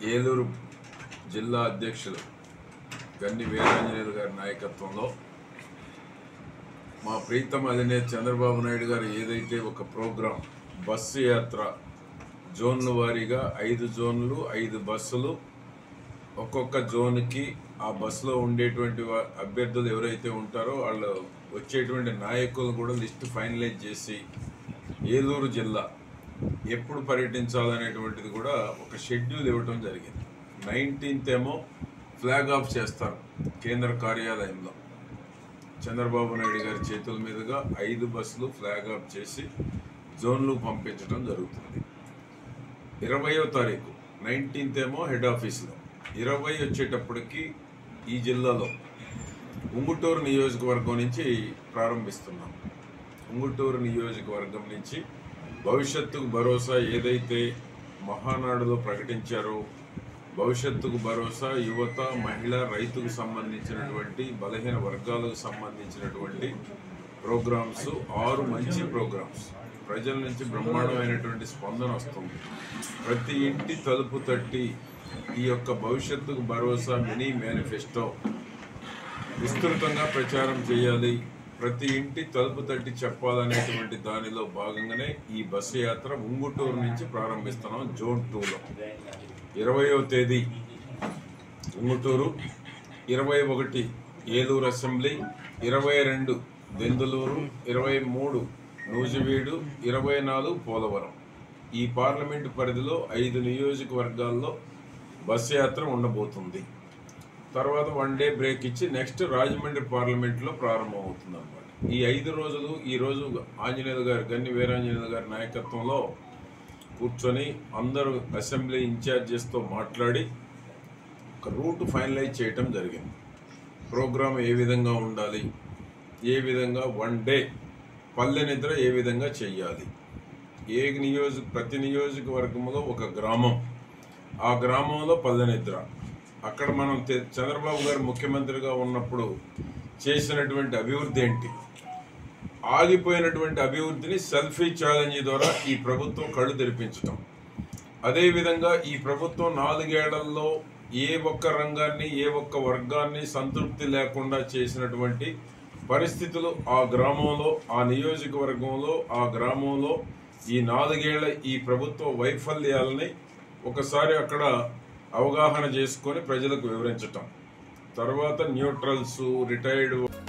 ఏలూరు జిల్లా అధ్యక్షులు గన్ని వీరాంజనేయులు గారి నాయకత్వంలో మా ప్రీతం అధినేత చంద్రబాబు నాయుడు గారు ఏదైతే ఒక ప్రోగ్రాం బస్సు యాత్ర జోన్ల వారీగా ఐదు జోన్లు ఐదు బస్సులు ఒక్కొక్క జోన్కి ఆ బస్సులో ఉండేటువంటి వా- అభ్యర్థులు ఎవరైతే ఉంటారో వాళ్ళు వచ్చేటువంటి నాయకులను కూడా లిస్ట్ ఫైనలైజ్ చేసి ఏలూరు జిల్లా ఎప్పుడు పర్యటించాలనేటువంటిది కూడా ఒక షెడ్యూల్ ఇవ్వటం జరిగింది నైన్టీన్త్ ఏమో ఫ్లాగ్ ఆఫ్ చేస్తారు కేంద్ర కార్యాలయంలో చంద్రబాబు నాయుడు గారి చేతుల మీదుగా ఐదు బస్సులు ఫ్లాగ్ ఆఫ్ చేసి జోన్లు పంపించడం జరుగుతుంది ఇరవయో తారీఖు నైన్టీన్త్ ఏమో హెడ్ ఆఫీస్లో ఇరవై వచ్చేటప్పటికి ఈ జిల్లాలో ఉంగుటూరు నియోజకవర్గం నుంచి ప్రారంభిస్తున్నాం ఉంగుటూరు నియోజకవర్గం నుంచి భవిష్యత్తుకు భరోసా ఏదైతే మహానాడులో ప్రకటించారో భవిష్యత్తుకు భరోసా యువత మహిళ రైతుకు సంబంధించినటువంటి బలహీన వర్గాలకు సంబంధించినటువంటి ప్రోగ్రామ్స్ ఆరు మంచి ప్రోగ్రామ్స్ ప్రజల నుంచి బ్రహ్మాండమైనటువంటి స్పందన వస్తుంది ప్రతి ఇంటి తలుపు తట్టి ఈ యొక్క భవిష్యత్తుకు భరోసా మినీ మేనిఫెస్టో విస్తృతంగా ప్రచారం చేయాలి ప్రతి ఇంటి తలుపు తట్టి చెప్పాలనేటువంటి దానిలో భాగంగానే ఈ బస్సు యాత్ర ఉంగుటూరు నుంచి ప్రారంభిస్తున్నాం జోన్ టూలో ఇరవయో తేదీ ఉంగుటూరు ఇరవై ఒకటి ఏలూరు అసెంబ్లీ ఇరవై రెండు దెందులూరు ఇరవై మూడు నూజివీడు ఇరవై నాలుగు పోలవరం ఈ పార్లమెంటు పరిధిలో ఐదు నియోజకవర్గాల్లో బస్సు యాత్ర ఉండబోతుంది తర్వాత వన్ డే బ్రేక్ ఇచ్చి నెక్స్ట్ రాజమండ్రి పార్లమెంట్లో ప్రారంభమవుతుంది అనమాట ఈ ఐదు రోజులు ఈ రోజు ఆంజనేయులు గారు గన్ని వీరాంజనేయులు గారి నాయకత్వంలో కూర్చొని అందరూ అసెంబ్లీ ఇన్ఛార్జెస్తో మాట్లాడి ఒక రూట్ ఫైనలైజ్ చేయటం జరిగింది ప్రోగ్రామ్ ఏ విధంగా ఉండాలి ఏ విధంగా వన్ డే పల్లె నిద్ర ఏ విధంగా చెయ్యాలి ఏ నియోజక ప్రతి నియోజకవర్గంలో ఒక గ్రామం ఆ గ్రామంలో పల్లె నిద్ర అక్కడ మనం తె- చంద్రబాబు గారు ముఖ్యమంత్రిగా ఉన్నప్పుడు చేసినటువంటి అభివృద్ధి ఏంటి ఆగిపోయినటువంటి అభివృద్ధిని సెల్ఫీ ఛాలెంజ్ ద్వారా ఈ ప్రభుత్వం కళ్ళు తెరిపించటం అదేవిధంగా ఈ ప్రభుత్వం నాలుగేళ్లలో ఏ ఒక్క రంగాన్ని ఏ ఒక్క వర్గాన్ని సంతృప్తి లేకుండా చేసినటువంటి పరిస్థితులు ఆ గ్రామంలో ఆ నియోజకవర్గంలో ఆ గ్రామంలో ఈ నాలుగేళ్ల ఈ ప్రభుత్వ వైఫల్యాలని ఒకసారి అక్కడ అవగాహన చేసుకొని ప్రజలకు వివరించటం తర్వాత న్యూట్రల్స్ రిటైర్డ్